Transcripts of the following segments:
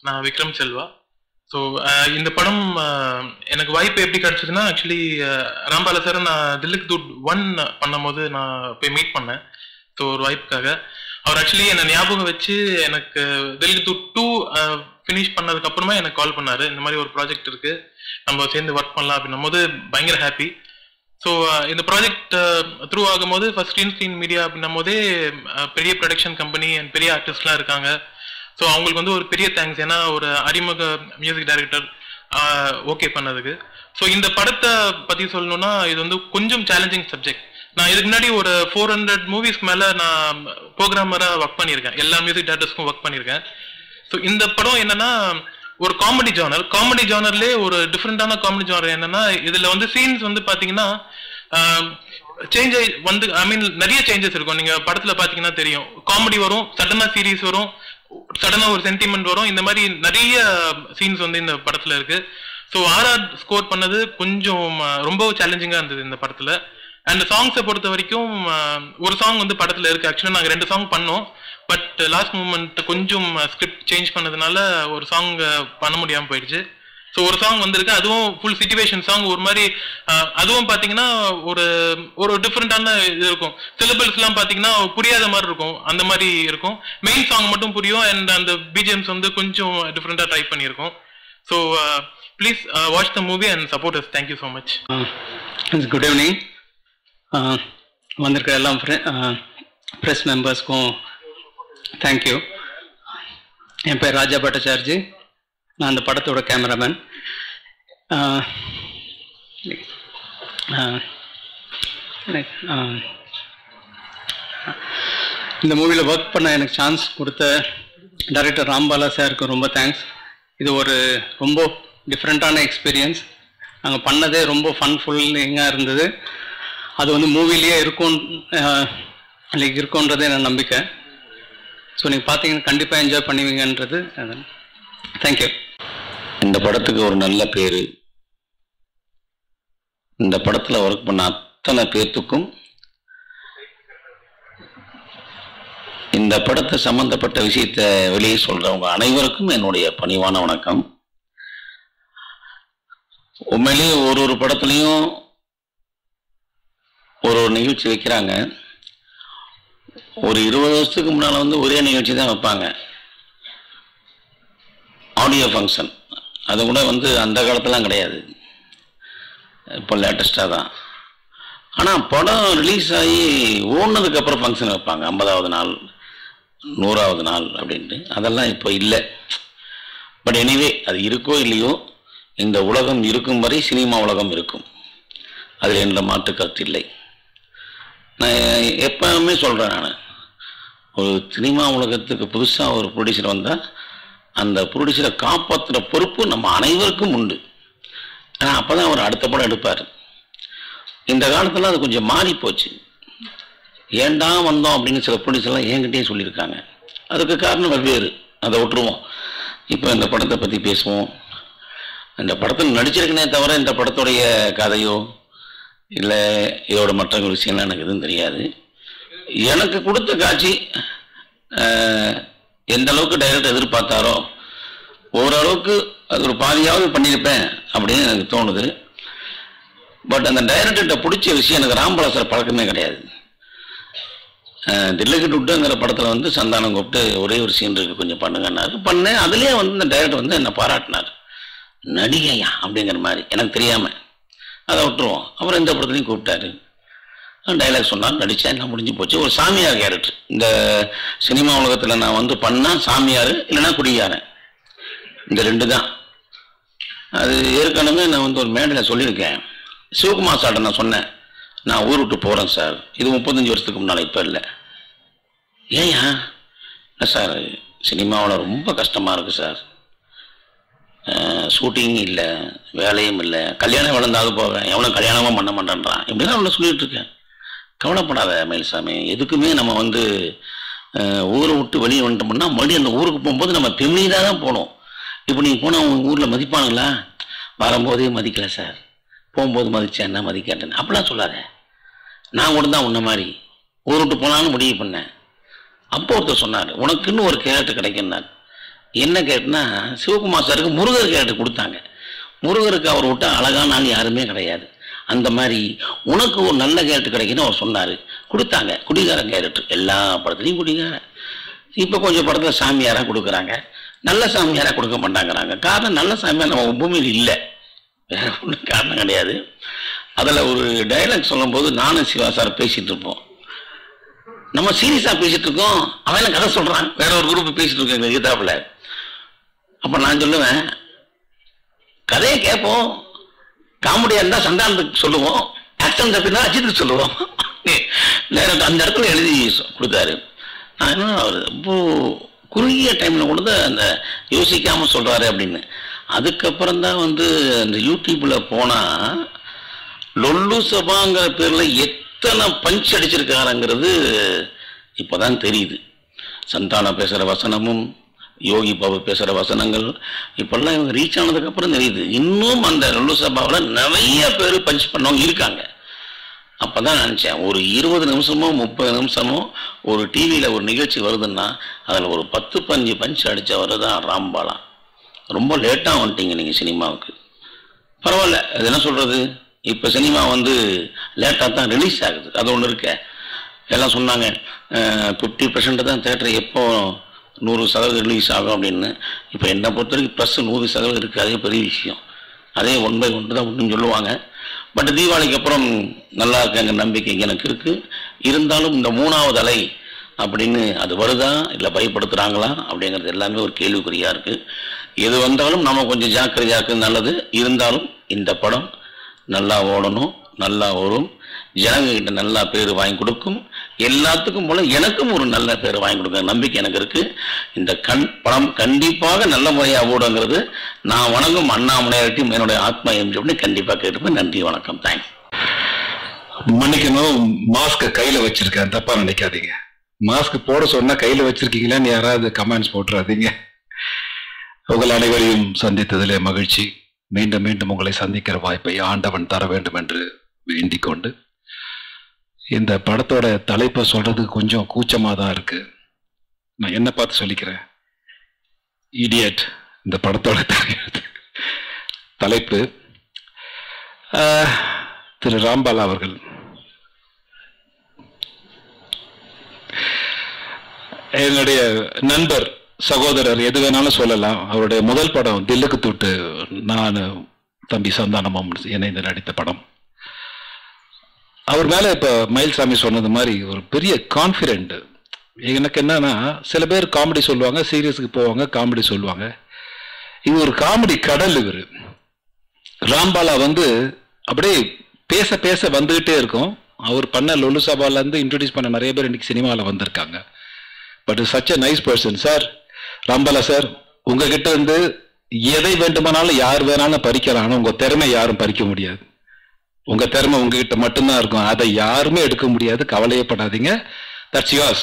நான் விக்ரம் செல்வா ஸோ இந்த படம் அஹ், எனக்கு வாய்ப்பு எப்படி கிடைச்சதுன்னா ஆக்சுவலி ராம்பால சார் நான் தில்லுக்கு தூட் ஒன் பண்ணும்போது நான் போய் மீட் பண்ணேன் ஸோ ஒரு வாய்ப்புக்காக அவர் ஆக்சுவலி என்னை ஞாபகம் வச்சு எனக்கு தில்லுக்கு தூட் டூ ஃபினிஷ் பண்ணதுக்கு அப்புறமா எனக்கு கால் பண்ணாரு இந்த மாதிரி ஒரு ப்ராஜெக்ட் இருக்கு நம்ம சேர்ந்து ஒர்க் பண்ணலாம் அப்படின்னும் போது பயங்கர ஹாப்பி ஸோ இந்த ப்ராஜெக்ட் த்ரூ ஆகும்போது ஃபர்ஸ்ட் ஸ்க்ரீன் ஸ்க்ரீன் மீடியா அப்படின்னும் போதே அஹ், பெரிய ப்ரொடக்ஷன் கம்பெனி அண்ட் பெரிய ஆர்டிஸ்ட்லாம் இருக்காங்க ஸோ அவங்களுக்கு வந்து ஒரு பெரிய தேங்க்ஸ் ஏன்னா ஒரு அறிமுக மியூசிக் டைரக்டர் ஓகே பண்ணதுக்கு ஸோ இந்த படத்தை பற்றி சொல்லணும்னா இது வந்து கொஞ்சம் சேலஞ்சிங் சப்ஜெக்ட் நான் இதுக்கு முன்னாடி ஒரு ஃபோர் ஹண்ட்ரட் மூவிஸ்க்கு மேலே நான் ப்ரோக்ராமராக ஒர்க் பண்ணியிருக்கேன் எல்லா மியூசிக் டேரக்டர்ஸ்க்கும் ஒர்க் பண்ணியிருக்கேன் ஸோ இந்த படம் என்னன்னா ஒரு காமெடி ஜானர் காமெடி ஜானர்லேயே ஒரு டிஃப்ரெண்டான காமெடி ஜானர் என்னன்னா இதுல வந்து சீன்ஸ் வந்து பாத்தீங்கன்னா சேஞ்ச் ஆகி வந்து ஐ மீன் நிறைய சேஞ்சஸ் இருக்கும் நீங்க படத்துல பாத்தீங்கன்னா தெரியும் காமெடி வரும் சடனா சீரிஸ் வரும் சடனா ஒரு சென்டிமெண்ட் வரும் இந்த மாதிரி நிறைய சீன்ஸ் வந்து இந்த படத்துல இருக்கு ஸோ ஆர்ஆர் ஸ்கோர் பண்ணது கொஞ்சம் அஹ், ரொம்ப சேலஞ்சிங்கா இருந்தது இந்த படத்துல அண்ட் சாங்ஸை பொறுத்த வரைக்கும் அஹ், ஒரு சாங் வந்து படத்துல இருக்கு ஆக்சுவலாக நாங்கள் ரெண்டு சாங் பண்ணோம் பட் லாஸ்ட் மூமெண்ட் கொஞ்சம் ஸ்கிரிப்ட் சேஞ்ச் பண்ணதுனால ஒரு சாங் பண்ண முடியாம போயிடுச்சு ஸோ ஒரு சாங் வந்திருக்கு அதுவும் ஃபுல் சிச்சுவேஷன் சாங் ஒரு மாதிரி அஹ், அதுவும் பார்த்தீங்கன்னா ஒரு ஒரு டிஃப்ரெண்டான இது இருக்கும் சிலபிள்ஸ்லாம் பார்த்தீங்கன்னா புரியாத மாதிரி இருக்கும் அந்த மாதிரி இருக்கும் மெயின் சாங் மட்டும் புரியும் அண்ட் அந்த பிஜிஎம்ஸ் வந்து கொஞ்சம் டிஃப்ரெண்டாக ட்ரை பண்ணியிருக்கோம் so please watch the movie and support us thank you so much good evening வந்திருக்கிற எல்லா ப்ரெஸ் மெம்பர்ஸ்க்கும் தேங்க்யூ என் பேர் ராஜா பட்டாச்சார்ஜி நான் அந்த படத்தோட கேமராமேன் இந்த மூவியில் ஒர்க் பண்ண எனக்கு சான்ஸ் கொடுத்த டைரக்டர் ராம்பாலா சாருக்கு ரொம்ப தேங்க்ஸ் இது ஒரு ரொம்ப டிஃப்ரெண்ட்டான எக்ஸ்பீரியன்ஸ் நாங்கள் பண்ணதே ரொம்ப ஃபன்ஃபுல்லிங்காக இருந்தது அது வந்து மூவிலேயே இருக்கும் லைக் இருக்கும்ன்றது எனக்கு நம்பிக்கை ஸோ நீங்கள் பார்த்தீங்கன்னா கண்டிப்பாக என்ஜாய் பண்ணுவீங்கன்றது தேங்க்யூ இந்த படத்துக்கு ஒரு நல்ல பேரு இந்த படத்துல ஒர்க் பண்ண அத்தனை பேர்த்துக்கும் இந்த படத்தை சம்பந்தப்பட்ட விஷயத்த வெளியே சொல்றவங்க அனைவருக்கும் என்னுடைய பணிவான வணக்கம் உண்மையிலேயே ஒரு ஒரு படத்துலையும் ஒரு ஒரு நிகழ்ச்சி வைக்கிறாங்க ஒரு இருபது வருஷத்துக்கு முன்னால வந்து ஒரே நிகழ்ச்சி தான் வைப்பாங்க ஆடியோ ஃபங்க்ஷன் அது கூட வந்து அந்த காலத்துலாம் கிடையாது இப்போ லேட்டஸ்டாக தான் ஆனால் படம் ரிலீஸ் ஆகி ஓடுனதுக்கு அப்புறம் ஃபங்க்ஷன் வைப்பாங்க ஐம்பதாவது நாள் நூறாவது நாள் அப்படின்ட்டு அதெல்லாம் இப்போ இல்லை பட் எனிவே அது இருக்கோ இல்லையோ இந்த உலகம் இருக்கும் வரை சினிமா உலகம் இருக்கும் அதில் எந்த மாற்று கருத்து இல்லை நான் எப்பவுமே சொல்கிறேன் நான் ஒரு சினிமா உலகத்துக்கு புதுசாக ஒரு ப்ரொடியூசர் வந்தால் அந்த ப்ரொடியூசரை காப்பாற்றுற பொறுப்பு நம்ம அனைவருக்கும் உண்டு ஆனால் அப்போ தான் அவர் அடுத்த படம் எடுப்பார் இந்த காலத்தில் அது கொஞ்சம் மாறி போச்சு ஏன்டா வந்தோம் அப்படின்னு சில ப்ரொடியூசர்லாம் என்கிட்டயே சொல்லியிருக்காங்க அதுக்கு காரணம் வெவ்வேறு அதை விட்டுருவோம் இப்போ இந்த படத்தை பற்றி பேசுவோம் இந்த படத்தில் நடிச்சிருக்கனே தவிர இந்த படத்துடைய கதையோ இல்லை இதோட மற்ற விஷயம்லாம் எனக்கு எதுவும் தெரியாது எனக்கு கொடுத்த காட்சி அஹ், எந்த அளவுக்கு டைரக்டர் எதிர்பார்த்தாரோ ஓரளவுக்கு அது ஒரு பாதியாவது பண்ணியிருப்பேன் அப்படின்னு எனக்கு தோணுது பட் அந்த டைரக்டர்கிட்ட பிடிச்ச விஷயம் எனக்கு ராம்பலாசர் பழக்கமே கிடையாது அஹ், தில்லுக்கு டுட்டுங்கிற படத்தில் வந்து சந்தானம் கூப்பிட்டு ஒரே ஒரு சீன் இருக்கு கொஞ்சம் பண்ணுங்கன்னாரு பண்ணேன் அதுலேயே வந்து இந்த டைரக்டர் வந்து என்னை பாராட்டினார் நடிகையா அப்படிங்கிற மாதிரி எனக்கு தெரியாமல் அதை விட்டுருவோம் அப்புறம் இந்த படத்துலையும் கூப்பிட்டாரு டைலாக் சொன்னார் நடித்தேன் எல்லாம் முடிஞ்சு போச்சு ஒரு சாமியார் கேரக்டர் இந்த சினிமா உலகத்தில் நான் வந்து பண்ணால் சாமியார் இல்லைன்னா குடியாரன் இந்த ரெண்டு தான் அது ஏற்கனவே நான் வந்து ஒரு மேடையில் சொல்லியிருக்கேன் சிவகுமார் சார்ட்ட நான் சொன்னேன் நான் ஊர் விட்டு போகிறேன் சார் இது முப்பத்தஞ்சு வருஷத்துக்கு முன்னால் இப்போ இல்லை ஏயா இல்லை சார் சினிமாவில் ரொம்ப கஷ்டமாக இருக்குது சார் ஷூட்டிங் இல்லை வேலையும் இல்லை கல்யாணம் வளர்ந்தாவது போவேன் எவனும் கல்யாணமும் பண்ண மாட்டேன்றான் இப்படி தான் அவனை சொல்லிட்டு இருக்கேன் கவலைப்படாத மயில்சாமி எதுக்குமே நம்ம வந்து அஹ், ஊரை விட்டு வெளியே வந்துட்டோம்னா மறுபடியும் அந்த ஊருக்கு போகும்போது நம்ம பெமிலியாக தான் போகணும் இப்போ நீங்கள் போனால் உங்கள் ஊரில் மதிப்பானுங்களா வரும்போதே மதிக்கல சார் போகும்போது மதிச்சேன் என்ன மதிக்காட்டேன் அப்படிலாம் சொல்லாத நான் கூட தான் உன்ன மாதிரி ஊர் விட்டு போனாலும் முடிவு பண்ணேன் அப்போ ஒருத்தர் சொன்னார் உனக்குன்னு ஒரு கேரக்டர் கிடைக்குன்னார் என்ன கேட்டுனா சிவகுமார் சாருக்கு முருகர் கேரக்டர் கொடுத்தாங்க முருகருக்கு அவர் விட்ட அழகான ஆள் யாருமே கிடையாது அந்த மாதிரி உனக்கு ஒரு நல்ல கேரக்டர் கிடைக்குன்னு அவர் சொன்னார் கொடுத்தாங்க குடிகாரன் கேரக்டர் எல்லா படத்துலையும் குடிகாரன் இப்போ கொஞ்சம் படத்தில் சாமியாராக கொடுக்குறாங்க நல்ல சாமியாராக கொடுக்க மாட்டாங்கிறாங்க காரணம் நல்ல சாமியார் நம்ம பூமியில் இல்லை வேற ஒன்றும் காரணம் கிடையாது அதில் ஒரு டைலாக் சொல்லும்போது நானும் சிவா சார் பேசிகிட்டு இருப்போம் நம்ம சீரியஸாக பேசிட்டு இருக்கோம் அவன் என்ன கதை சொல்கிறான் வேற ஒரு குரூப் பேசிட்டு இருக்கோம் எங்கள் கீதாப்பில் அப்போ நான் சொல்லுவேன் கதையை கேட்போம் காமெடியாக இருந்தால் சந்தானத்துக்கு சொல்லுவோம் ஆக்ஷன் தப்பினா அஜித்துக்கு சொல்லுவோம் நேரம் அந்த இடத்துல எழுதி சொ- கொடுத்தாரு நான் என்ன அவர் ரொம்ப குறுகிய டைமில் கொண்டு அந்த யோசிக்காமல் சொல்கிறாரு அப்படின்னு அதுக்கப்புறம் தான் வந்து அந்த யூடியூப்பில் போனால் லொல்லு சபாங்கிற பேரில் எத்தனை பஞ்ச் அடிச்சிருக்காருங்கிறது இப்போதான் தெரியுது சந்தானம் பேசுகிற வசனமும் யோகி பாபு பேசுகிற வசனங்கள் இப்பெல்லாம் இவங்க ரீச் ஆனதுக்கப்புறம் தெரியுது இன்னும் அந்த லொல்லு சபாவில் நிறைய பேர் பஞ்ச் பண்ணவங்க இருக்காங்க அப்போ தான் நினச்சேன் ஒரு இருபது நிமிஷமோ முப்பது நிமிஷமோ ஒரு டிவியில் ஒரு நிகழ்ச்சி வருதுன்னா அதில் ஒரு பத்து பஞ்சு பஞ்ச் அடித்தவர் தான் ராம்பாலா ரொம்ப லேட்டாக வந்துட்டீங்க நீங்கள் சினிமாவுக்கு பரவாயில்ல அது என்ன சொல்கிறது இப்போ சினிமா வந்து லேட்டாக தான் ரிலீஸ் ஆகுது அது ஒன்று இருக்க எல்லாம் சொன்னாங்க ஃபிஃப்டி பர்சன்ட் தான் தேட்டர் எப்போ நூறு சதவீதம் ரிலீஸ் ஆகும் அப்படின்னு இப்போ என்னை பொறுத்த வரைக்கும் ப்ளஸ் நூறு சதவீதம் இருக்குது அதே பெரிய விஷயம் அதே ஒன் பை ஒன்று தான் ஒன்றுன்னு சொல்லுவாங்க பட் தீபாவளிக்கு அப்புறம் நல்லா இருக்குங்கிற நம்பிக்கை எனக்கு இருக்குது இருந்தாலும் இந்த மூணாவது அலை அப்படின்னு அது வருதா இல்லை பயப்படுத்துகிறாங்களா அப்படிங்கிறது எல்லாமே ஒரு கேள்விக்குறியாக இருக்குது எது வந்தாலும் நம்ம கொஞ்சம் ஜாக்கிரதையாக இருக்கிறது நல்லது இருந்தாலும் இந்த படம் நல்லா ஓடணும் நல்லா வரும் ஜனங்க கிட்ட நல்லா பேர் வாங்கி கொடுக்கும் எல்லாத்துக்கும் போல எனக்கும் ஒரு நல்ல பேர் வாங்கி கொடுக்க நம்பிக்கை எனக்கு இருக்கு இந்த கண் படம் கண்டிப்பாக நல்ல முறையாக ஓடுங்கிறது நான் வணங்கும் அண்ணாமலையார்ட்டையும் என்னுடைய ஆத்மா எம்ஜி அப்படின்னு கண்டிப்பாக கேட்டுப்பேன் நன்றி வணக்கம் தேங்க்ஸ் மன்னிக்கணும் மாஸ்க கையில வச்சிருக்கேன் தப்பா நினைக்காதீங்க மாஸ்க் போட சொன்னா கையில வச்சிருக்கீங்களான்னு யாராவது கமெண்ட்ஸ் போட்டுறாதீங்க உங்கள் அனைவரையும் சந்தித்ததிலே மகிழ்ச்சி மீண்டும் மீண்டும் உங்களை சந்திக்கிற வாய்ப்பை ஆண்டவன் தர வேண்டும் என்று வேண்டிக் கொண்டு இந்த படத்தோட தலைப்பை சொல்றதுக்கு கொஞ்சம் கூச்சமா தான் இருக்கு நான் என்ன பார்த்து சொல்லிக்கிறேன் இடியட் இந்த படத்தோட தலைப்பு. தலைப்பு ஆஹ், திரு ராம்பாலா அவர்கள் என்னுடைய நண்பர் சகோதரர் எது வேணாலும் சொல்லலாம் அவருடைய முதல் படம் தில்லுக்கு தூட்டு நான் தம்பி சந்தானமும் இணைந்து நடித்த படம் அவர் மேல இப்ப மயில்சாமி சொன்னது மாதிரி ஒரு பெரிய கான்ஃபிடென்ட் எனக்கு என்னன்னா சில பேர் காமெடி சொல்லுவாங்க சீரியஸுக்கு போவாங்க காமெடி சொல்லுவாங்க இது ஒரு காமெடி கடல் இவர் ராம்பாலா வந்து அப்படியே பேச பேச வந்துகிட்டே இருக்கும் அவர் பண்ண லொலு சபால இருந்து இன்ட்ரடியூஸ் பண்ண நிறைய பேர் இன்னைக்கு சினிமாவில் வந்திருக்காங்க but such a nice person sir Rambala sir உங்ககிட்ட இருந்து எதை வேண்டுமானாலும் யார் வேணாலும் பறிக்கலாம் ஆனா உங்க திறமை யாரும் பறிக்க முடியாது உங்க திறமை உங்ககிட்ட மட்டும்தான் இருக்கும் அதை யாருமே எடுக்க முடியாது கவலையே படாதீங்க தட்ஸ் yours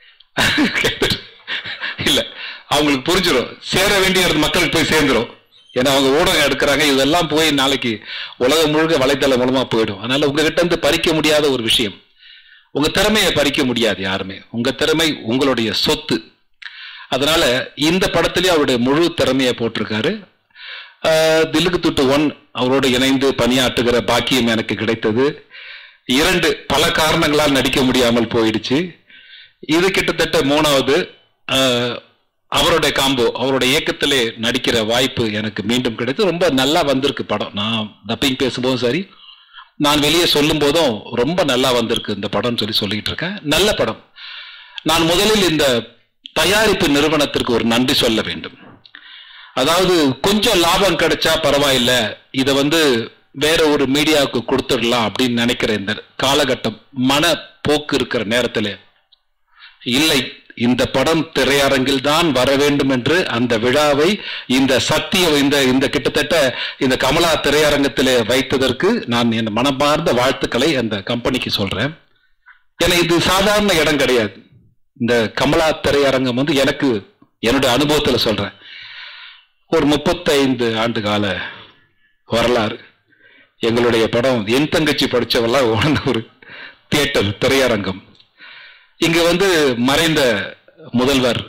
இல்ல அவங்களுக்கு புரிஞ்சிடும் சேர வேண்டிய இடத்து மக்களுக்கு போய் சேர்ந்துரும் ஏன்னா அவங்க ஊடகம் எடுக்கிறாங்க இதெல்லாம் போய் நாளைக்கு உலகம் முழுக்க வலைத்தளம் மூலமா போயிடும் அதனால உங்ககிட்ட இருந்து பறிக்க முடியாத ஒரு விஷயம் உங்க திறமையை பறிக்க முடியாது யாருமே உங்க திறமை உங்களுடைய சொத்து அதனால இந்த படத்திலேயே அவருடைய முழு திறமையை போட்டிருக்காரு ஆஹ் தில்லுக்கு துட்டு ஒன் அவரோடு இணைந்து பணியாற்றுகிற பாக்கியம் எனக்கு கிடைத்தது இரண்டு பல காரணங்களால் நடிக்க முடியாமல் போயிடுச்சு இது கிட்டத்தட்ட மூணாவது ஆஹ் அவருடைய காம்போ அவருடைய இயக்கத்திலே நடிக்கிற வாய்ப்பு எனக்கு மீண்டும் கிடைத்து ரொம்ப நல்லா வந்திருக்கு படம் நான் டப்பிங் பேசும்போதும் சரி நான் வெளியே சொல்லும் போதும் ரொம்ப நல்லா வந்திருக்கு இந்த படம்னு சொல்லி சொல்லிட்டு இருக்கேன் நல்ல படம் நான் முதலில் இந்த தயாரிப்பு நிறுவனத்திற்கு ஒரு நன்றி சொல்ல வேண்டும் அதாவது கொஞ்சம் லாபம் கிடைச்சா பரவாயில்ல இதை வந்து வேற ஒரு மீடியாவுக்கு கொடுத்துடலாம் அப்படின்னு நினைக்கிற இந்த காலகட்டம் மன போக்கு இருக்கிற நேரத்தில் இல்லை இந்த படம் திரையரங்கில் தான் வர வேண்டும் என்று அந்த விழாவை இந்த சத்தியம் இந்த இந்த கிட்டத்தட்ட இந்த கமலா திரையரங்கத்திலே வைத்ததற்கு நான் என் மனமார்ந்த வாழ்த்துக்களை அந்த கம்பெனிக்கு சொல்றேன் ஏன்னா இது சாதாரண இடம் கிடையாது இந்த கமலா திரையரங்கம் வந்து எனக்கு என்னுடைய அனுபவத்துல சொல்றேன் ஒரு முப்பத்தைந்து ஆண்டு கால வரலாறு எங்களுடைய படம் என் தங்கச்சி படிச்சவெல்லாம் உணர்ந்த ஒரு தியேட்டர் திரையரங்கம் இங்க வந்து மறைந்த முதல்வர்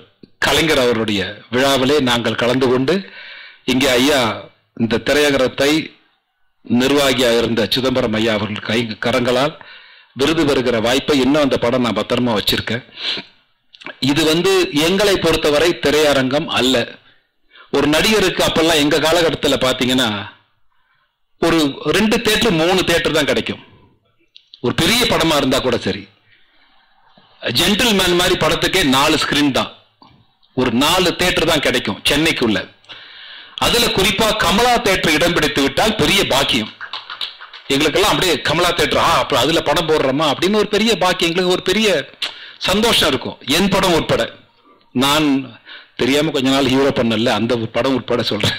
கலைஞர் அவருடைய விழாவிலே நாங்கள் கலந்து கொண்டு இங்கே ஐயா இந்த திரையகரத்தை நிர்வாகியாக இருந்த சிதம்பரம் ஐயா அவர்கள் கை கரங்களால் விருது பெறுகிற வாய்ப்பை இன்னும் அந்த படம் நான் பத்திரமா வச்சிருக்கேன் இது வந்து எங்களை பொறுத்தவரை திரையரங்கம் அல்ல ஒரு நடிகருக்கு அப்பெல்லாம் எங்க காலகட்டத்தில் பார்த்தீங்கன்னா ஒரு ரெண்டு தேட்டர் மூணு தேட்டர் தான் கிடைக்கும் ஒரு பெரிய படமா இருந்தா கூட சரி ஜென்டில்மேன் மாதிரி படத்துக்கே நாலு ஸ்கிரீன் தான் ஒரு நாலு தேட்டர் தான் கிடைக்கும் சென்னைக்குள்ள அதுல குறிப்பா கமலா தேட்டர் இடம் பிடித்து விட்டால் பெரிய பாக்கியம் எங்களுக்கெல்லாம் அப்படியே கமலா தேட்டர் ஆ அப்புறம் அதுல படம் போடுறோமா அப்படின்னு ஒரு பெரிய பாக்கியம் எங்களுக்கு ஒரு பெரிய சந்தோஷம் இருக்கும் என் படம் உட்பட நான் தெரியாம கொஞ்ச நாள் ஹீரோ பண்ணல அந்த படம் உட்பட சொல்றேன்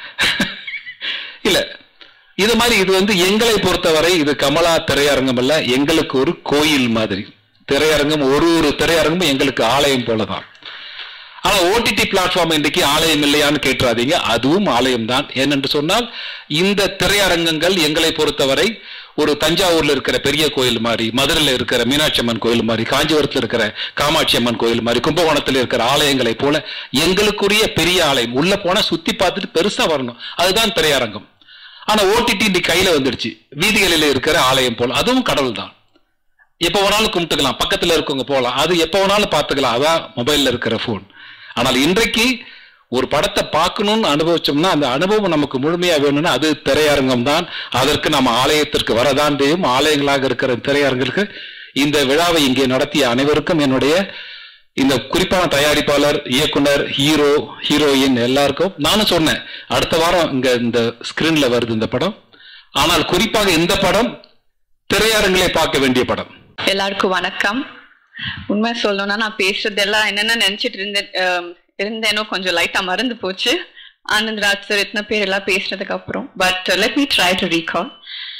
இல்ல இது மாதிரி இது வந்து எங்களை பொறுத்தவரை இது கமலா திரையரங்கம் அல்ல எங்களுக்கு ஒரு கோயில் மாதிரி திரையரங்கம் ஒரு ஒரு திரையரங்கமும் எங்களுக்கு ஆலயம் போலதான் ஆனா ஓடிடி பிளாட்ஃபார்ம் இன்றைக்கு ஆலயம் இல்லையான்னு கேட்டுறாதீங்க அதுவும் ஆலயம் தான் ஏனென்று சொன்னால் இந்த திரையரங்கங்கள் எங்களை பொறுத்தவரை ஒரு தஞ்சாவூர்ல இருக்கிற பெரிய கோயில் மாதிரி மதுரையில் இருக்கிற மீனாட்சி அம்மன் கோயில் மாதிரி காஞ்சிபுரத்தில் இருக்கிற காமாட்சி அம்மன் கோயில் மாதிரி கும்பகோணத்தில் இருக்கிற ஆலயங்களை போல எங்களுக்குரிய பெரிய ஆலயம் உள்ள போனா சுத்தி பார்த்துட்டு பெருசா வரணும் அதுதான் திரையரங்கம் ஆனா ஓடிடி இன்னைக்கு கையில வந்துடுச்சு வீதிகளில் இருக்கிற ஆலயம் போல அதுவும் கடவுள் தான் எப்போ வேணாலும் கும்பிட்டுக்கலாம் பக்கத்துல இருக்கவங்க போகலாம் அது எப்போ வேணாலும் பார்த்துக்கலாம் அதான் மொபைல்ல இருக்கிற ஃபோன் ஆனால் இன்றைக்கு ஒரு படத்தை பார்க்கணும்னு அனுபவிச்சோம்னா அந்த அனுபவம் நமக்கு முழுமையா வேணும்னா அது திரையரங்கம் தான் அதற்கு நம்ம ஆலயத்திற்கு வரதான் தெரியும் ஆலயங்களாக இருக்கிற திரையரங்களுக்கு இந்த விழாவை இங்கே நடத்திய அனைவருக்கும் என்னுடைய இந்த குறிப்பான தயாரிப்பாளர் இயக்குனர் ஹீரோ ஹீரோயின் எல்லாருக்கும் நானும் சொன்னேன் அடுத்த வாரம் இங்க இந்த ஸ்கிரீன்ல வருது இந்த படம் ஆனால் குறிப்பாக இந்த படம் திரையரங்கிலே பார்க்க வேண்டிய படம் எல்லாருக்கும் வணக்கம் உண்மை சொல்லணும்னா நான் பேசுறதெல்லாம் என்னென்ன நினைச்சிட்டு இருந்தேன் ஆம், இருந்தேனோ கொஞ்சம் லைட்டா மறந்து போச்சு ஆனந்த் ராஜ் சார் இத்தனை பேர் எல்லாம் பேசுனதுக்கு அப்புறம் but let me try to recall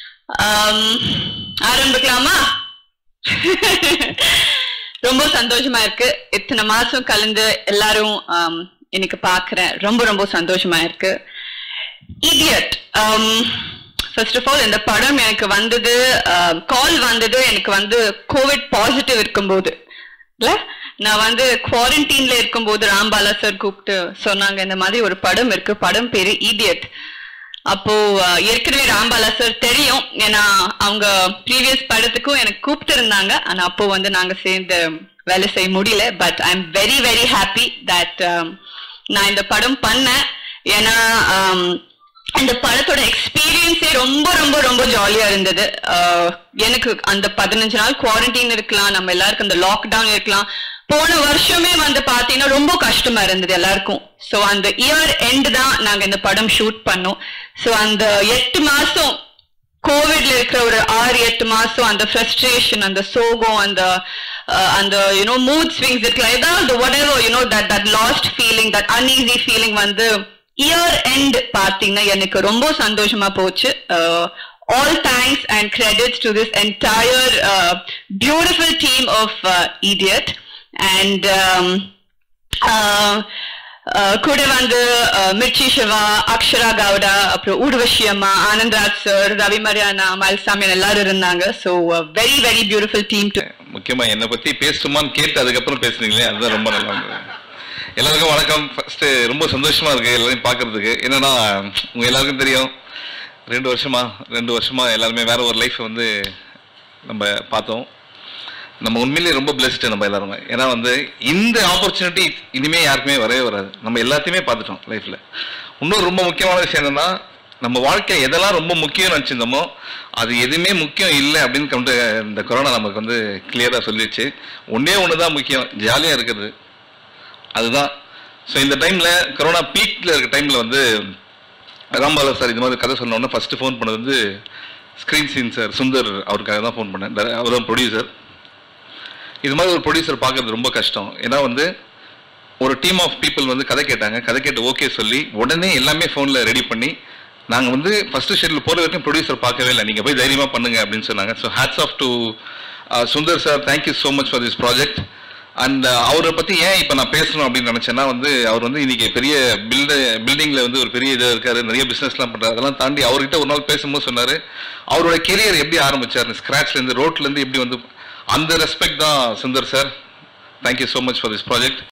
ஆரம்பிக்கலாமா ரொம்ப சந்தோஷமா இருக்கு இத்தனை மாசம் கலந்து எல்லாரும் ஆம், இன்னைக்கு பாக்குறேன் ரொம்ப ரொம்ப சந்தோஷமா இருக்கு இடியட் ஃபர்ஸ்ட் ஆஃப் ஆல் இந்த படம் எனக்கு வந்தது கால் வந்தது எனக்கு வந்து கோவிட் பாசிட்டிவ் இருக்கும்போது இல்ல நான் வந்து குவாரண்டைன்ல இருக்கும்போது ராம்பாலா சார் கூப்பிட்டு சொன்னாங்க இந்த மாதிரி ஒரு படம் இருக்கு படம் பேரு இடியட் அப்போ அஹ், ஏற்கனவே ராம்பாலா சார் தெரியும் ஏன்னா அவங்க ப்ரீவியஸ் படத்துக்கும் எனக்கு கூப்பிட்டு இருந்தாங்க ஆனா அப்போ வந்து நாங்க சேர்ந்து வேலை செய்ய முடியல but I am very very happy that நான் இந்த படம் பண்ணேன் ஏன்னா ஆம், அந்த படத்தோட எக்ஸ்பீரியன்ஸே ரொம்ப ரொம்ப ரொம்ப ஜாலியா இருந்தது ஆஹ் எனக்கு அந்த பதினஞ்சு நாள் குவாரண்டைன் இருக்கலாம் நம்ம எல்லாருக்கும் அந்த லாக்டவுன் இருக்கலாம் போன வருஷமே வந்து பாத்தீங்கன்னா ரொம்ப கஷ்டமா இருந்தது எல்லாருக்கும் சோ அந்த இயர் எண்ட் தான் நாங்க இந்த படம் ஷூட் பண்ணோம் சோ அந்த எட்டு மாசம் கோவிட்ல இருக்கிற ஒரு ஆறு எட்டு மாசம் அந்த ஃப்ரஸ்ட்ரேஷன் அந்த சோகம் அந்த அஹ், அந்த யூனோ மூட் ஸ்விங்ஸ் இருக்கலாம் ஏதாவது whatever you know that that last feeling that uneasy feeling வந்து இயர் எண்ட் பாத்தீங்கன்னா எனக்கு ரொம்ப சந்தோஷமா போச்சு all thanks and credits to this entire beautiful team of idiot and ah கூட வந்து ஆஹ் மிர்ச்சி சிவா அக்ஷரா கவுடா அப்புறம் ஊர்வஷி அம்மா ஆனந்த்ராஜ் சார் ரவி மரியானா மல்சாமியன் எல்லாரும் இருந்தாங்க so very very beautiful team to முக்கியமா என்னை பத்தி பேசணுமான்னு கேட்டு அதுக்கப்புறம் பேசுனீங்களே அதுதான் ரொம்ப நல்லா இருந்தது எல்லாருக்கும் வணக்கம் ஃபர்ஸ்ட் ரொம்ப சந்தோஷமா இருக்கு எல்லாரையும் பார்க்கிறதுக்கு என்னன்னா உங்க எல்லாருக்கும் தெரியும் ரெண்டு வருஷமா ரெண்டு வருஷமா எல்லாருமே வேற ஒரு லைஃப் வந்து நம்ம பார்த்தோம் நம்ம உண்மையிலேயே ரொம்ப பிளெஸ்டு நம்ம எல்லாருமே ஏன்னா வந்து இந்த ஆப்பர்ச்சுனிட்டி இனிமே யாருக்குமே வரவே வராது நம்ம எல்லாத்தையுமே பார்த்துட்டோம் லைஃப்ல இன்னொரு ரொம்ப முக்கியமான விஷயம் என்னன்னா நம்ம வாழ்க்கை எதெல்லாம் ரொம்ப முக்கியம் நினச்சிருந்தோமோ அது எதுவுமே முக்கியம் இல்லை அப்படின்னு கொண்டு இந்த கொரோனா நமக்கு வந்து கிளியராக சொல்லிடுச்சு ஒன்றே ஒன்று தான் முக்கியம் ஜாலியாக இருக்கிறது அதுதான் ஸோ இந்த டைமில் கொரோனா பீக்கில் இருக்க டைமில் வந்து ராம்பாலா சார் இது மாதிரி கதை சொன்ன உடனே ஃபஸ்ட்டு ஃபோன் பண்ணது வந்து ஸ்க்ரீன் சீன் சார் சுந்தர் அவருக்காக தான் ஃபோன் பண்ணேன் அவர் தான் ப்ரொடியூசர் இது மாதிரி ஒரு ப்ரொடியூசர் பார்க்கறது ரொம்ப கஷ்டம் ஏன்னா வந்து ஒரு டீம் ஆஃப் பீப்புள் வந்து கதை கேட்டாங்க கதை கேட்டு ஓகே சொல்லி உடனே எல்லாமே ஃபோனில் ரெடி பண்ணி நாங்கள் வந்து ஃபஸ்ட்டு ஷெட்யூல் போகிற வரைக்கும் ப்ரொடியூசர் பார்க்கவே இல்லை நீங்கள் போய் தைரியமாக பண்ணுங்க அப்படின்னு சொன்னாங்க so hats off to Sundar sir thank you so much for this project and அவரை பற்றி ஏன் இப்போ நான் பேசணும் அப்படின்னு நினச்சேன்னா வந்து அவர் வந்து இன்னைக்கு பெரிய பில்ட பில்டிங்கில் வந்து ஒரு பெரிய இதாக இருக்காரு நிறைய பிஸ்னஸ்லாம் பண்ணுறாரு அதெல்லாம் தாண்டி அவர்கிட்ட ஒரு நாள் பேசும்போது சொன்னார் அவரோட கெரியர் எப்படி ஆரம்பிச்சார் ஸ்க்ராட்ச்லேருந்து ரோட்லேருந்து எப்படி வந்து அந்த ரெஸ்பெக்ட் தான் Sundar sir thank you so much for this project